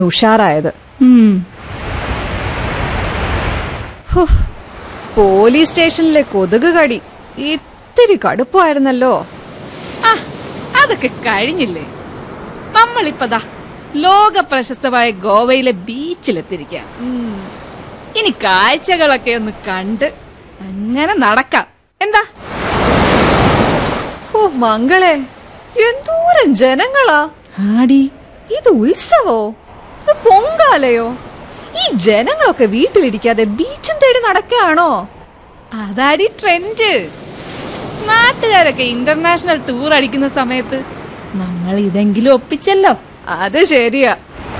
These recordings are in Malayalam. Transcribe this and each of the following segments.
ഉഷാറായത് ഉം. ഹോ, പോലീസ് സ്റ്റേഷനിലെ കൊതുക് കടി ഇത്തിരി കടുപ്പമായിരുന്നല്ലോ ആ അതൊക്കെ കഴിഞ്ഞില്ലേ നമ്മളിപ്പതാ ലോക പ്രശസ്തമായ ഗോവയിലെ ബീച്ചിലെത്തിരിക്കാം ഇനി കാഴ്ചകളൊക്കെ ഒന്ന് കണ്ട് അങ്ങനെ നടക്കാം എന്താ ഓ മംഗളെ എന്തോരം ജനങ്ങളാ ആടി ഇത് ഉത്സവോ ഇത് പൊങ്കാലയോ ഈ ജനങ്ങളൊക്കെ വീട്ടിലിരിക്കാതെ ബീച്ചും തേടി നടക്കുകയാണോ അതാടി ട്രെൻഡ് നാട്ടുകാരൊക്കെ ഇന്റർനാഷണൽ ടൂർ അടിക്കുന്ന സമയത്ത് നമ്മൾ ഇതെങ്കിലും ഒപ്പിച്ചല്ലോ അത് ശരിയാ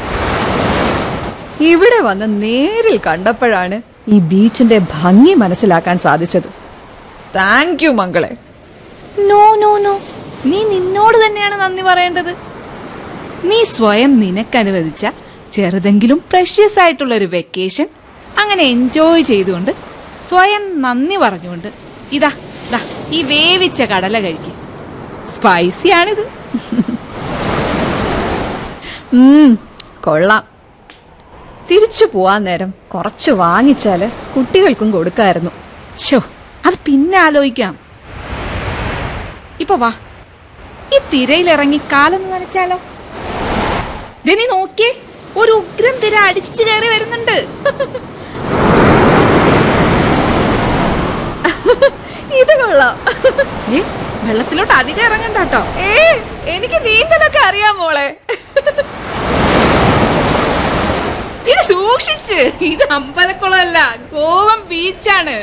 ഇവിടെ വന്ന് നേരിൽ കണ്ടപ്പോഴാണ് ഈ ബീച്ചിന്റെ ഭംഗി മനസ്സിലാക്കാൻ സാധിച്ചത് താങ്ക് യു മംഗളെ നോ നോ നോ നീ നിന്നോട് തന്നെയാണ് നന്ദി പറയേണ്ടത് നീ സ്വയം നിനക്കനുവദിച്ച ചെറുതെങ്കിലും പ്രഷ്യസ് ആയിട്ടുള്ള ഒരു വെക്കേഷൻ അങ്ങനെ എൻജോയ് ചെയ്തുകൊണ്ട് സ്വയം നന്ദി പറഞ്ഞുകൊണ്ട് ഇതാ ദാ ഈ വേവിച്ച കടല കഴിക്കും സ്പൈസി ആണിത് ഉം, കൊള്ളാം തിരിച്ചു പോവാൻ നേരം കുറച്ച് വാങ്ങിച്ചാല് കുട്ടികൾക്കും കൊടുക്കായിരുന്നു ഷോ അത് പിന്നെ ആലോചിക്കാം ഇപ്പൊ വാ ഈ തിരയിലിറങ്ങി കാലൊന്ന് നനച്ചാലോ ദേ നീ നോക്കിയേ ഒരു ഉഗ്രം തിര അടിച്ചു കയറി വരുന്നുണ്ട് ഇത് കൊള്ളാം ഏ വെള്ളത്തിലോട്ട് അധികം ഇറങ്ങണ്ട കേട്ടോ ഏ എനിക്ക് നീന്തലൊക്കെ അറിയാം മോളെ ഇത് സൂക്ഷിച്ച് ഇത് അമ്പലക്കുളമല്ല ഗോവം ബീച്ചാണ്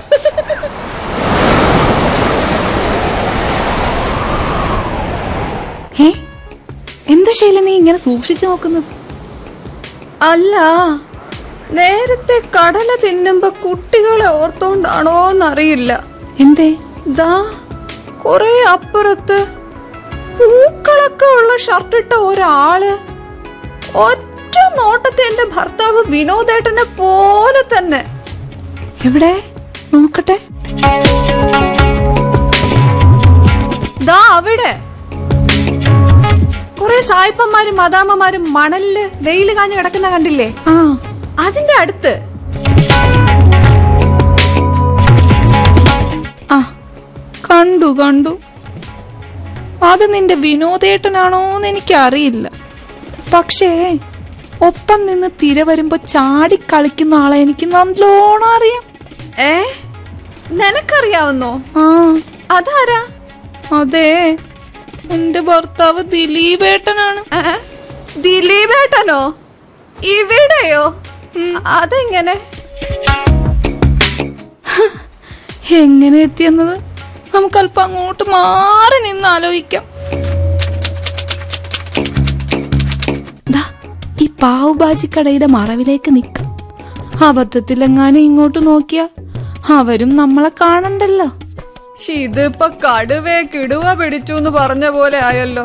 ഏ എന്താ ശൈല നീ ഇങ്ങനെ സൂക്ഷിച്ചു നോക്കുന്നത് അല്ല നേരത്തെ കടല തിന്നുമ്പോ കുട്ടികളെ ഓർത്തോണ്ടാണോന്നറിയില്ല എന്തേ ദാ കൊറേ അപ്പുറത്ത് പൂക്കളൊക്കെ ഉള്ള ഷർട്ടിട്ട ഒരാള് ഒറ്റ നോട്ടത്തെ എന്റെ ഭർത്താവ് വിനോദേട്ടനെ പോലെ തന്നെ എവിടെ നോക്കട്ടെ ദാ അവിടെ കൊറേ സായിപ്പന്മാരും മദാമ്മമാരും മണലില് വെയില് കാഞ്ഞു കിടക്കുന്ന കണ്ടില്ലേ ആ അതിന്റെ അടുത്ത് ആ കണ്ടു കണ്ടു അത് നിന്റെ വിനോദേട്ടനാണോന്ന് എനിക്കറിയില്ല പക്ഷേ ഒപ്പം നിന്ന് തിര വരുമ്പോ ചാടി കളിക്കുന്ന ആളെ എനിക്ക് നല്ലോണം അറിയാം ഏ നിനക്കറിയാവുന്നോ ആ അതാരാ അതെ എന്റെ ഭർത്താവ് ദിലീപേട്ടനാണ് ഏ? ദിലീപേട്ടനോ ഇവിടെയോ അതെങ്ങനെ എങ്ങനെ എത്തിയെന്നത് നമുക്ക് അല്പം അങ്ങോട്ട് മാറി നിന്ന് ആലോചിക്കാം ദാ, ഈ പാവുബാജി കടയുടെ മറവിലേക്ക് നിൽക്കാം അബദ്ധത്തിലെങ്ങാനും ഇങ്ങോട്ട് നോക്കിയാ അവരും നമ്മളെ കാണണ്ടല്ലോ ഇതിപ്പൊ കടുവേ കിടുവ പിടിച്ചു എന്ന് പറഞ്ഞ പോലെ ആയല്ലോ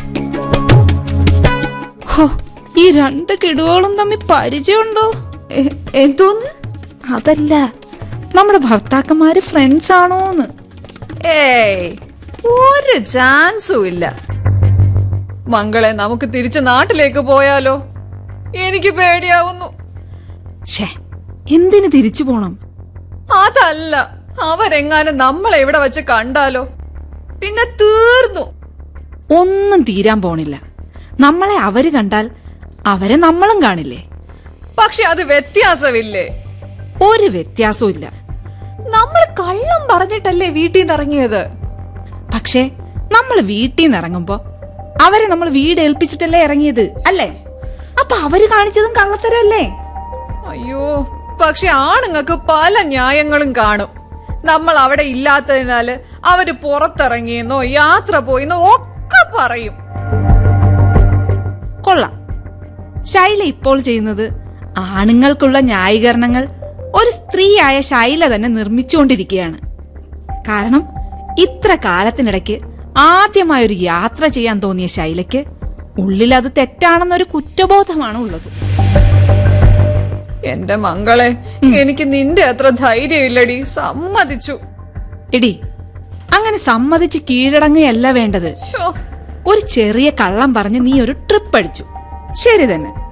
ഹോ ഈ രണ്ട് കിടുവകളും തമ്മിൽ പരിചയമുണ്ടോ എ- എന്തോന്ന് അതല്ല നമ്മുടെ ഭർത്താക്കന്മാര് ഫ്രണ്ട്സ് ആണോന്ന് ഏയ് ഒരു ചാൻസും ഇല്ല മംഗളെ നമുക്ക് തിരിച്ച് നാട്ടിലേക്ക് പോയാലോ എനിക്ക് പേടിയാവുന്നു ഷേ എന്തിനു തിരിച്ചു പോണം അതല്ല അവരെങ്ങാനും നമ്മളെ ഇവിടെ വെച്ച് കണ്ടാലോ പിന്നെ തീർന്നു ഒന്നും തീരാൻ പോണില്ല നമ്മളെ അവര് കണ്ടാൽ അവരെ നമ്മളും കാണില്ലേ പക്ഷെ അത് വ്യത്യാസമില്ലേ ഒരു വ്യത്യാസവും ഇല്ല നമ്മൾ കള്ളം പറഞ്ഞിട്ടല്ലേ വീട്ടിൽ നിന്ന് ഇറങ്ങിയത് പക്ഷേ നമ്മൾ വീട്ടിൽ നിന്ന് ഇറങ്ങുമ്പോ അവരെ നമ്മൾ വീട് ഏൽപ്പിച്ചിട്ടല്ലേ ഇറങ്ങിയത് അല്ലേ അപ്പൊ അവര് കാണിച്ചതും കള്ളത്തരല്ലേ അയ്യോ പക്ഷെ ആണുങ്ങൾക്ക് പല ന്യായങ്ങളും കാണും നമ്മൾ അവിടെ ഇല്ലാത്തതിനാല് അവര് പുറത്തിറങ്ങിയെന്നോ യാത്ര പോയെന്നോ ഒക്കെ പറയും കൊള്ളാം ശൈല ഇപ്പോൾ ചെയ്യുന്നത് ആണുങ്ങൾക്കുള്ള ന്യായീകരണങ്ങൾ ഒരു സ്ത്രീയായ ശൈല തന്നെ നിർമ്മിച്ചുകൊണ്ടിരിക്കുകയാണ് കാരണം ഇത്ര കാലത്തിനിടയ്ക്ക് ആദ്യമായി ഒരു യാത്ര ചെയ്യാൻ തോന്നിയ ശൈലയ്ക്ക് ഉള്ളിൽ അത് തെറ്റാണെന്നൊരു കുറ്റബോധമാണ് ഉള്ളത് എന്റെ മംഗളെ എനിക്ക് നിന്റെ അത്ര ധൈര്യമില്ലടി സമ്മതിച്ചു എടി അങ്ങനെ സമ്മതിച്ച് കീഴടങ്ങുകയല്ല വേണ്ടത് ഷോ ഒരു ചെറിയ കള്ളം പറഞ്ഞ് നീ ഒരു ട്രിപ്പ് അടിച്ചു ശരി തന്നെ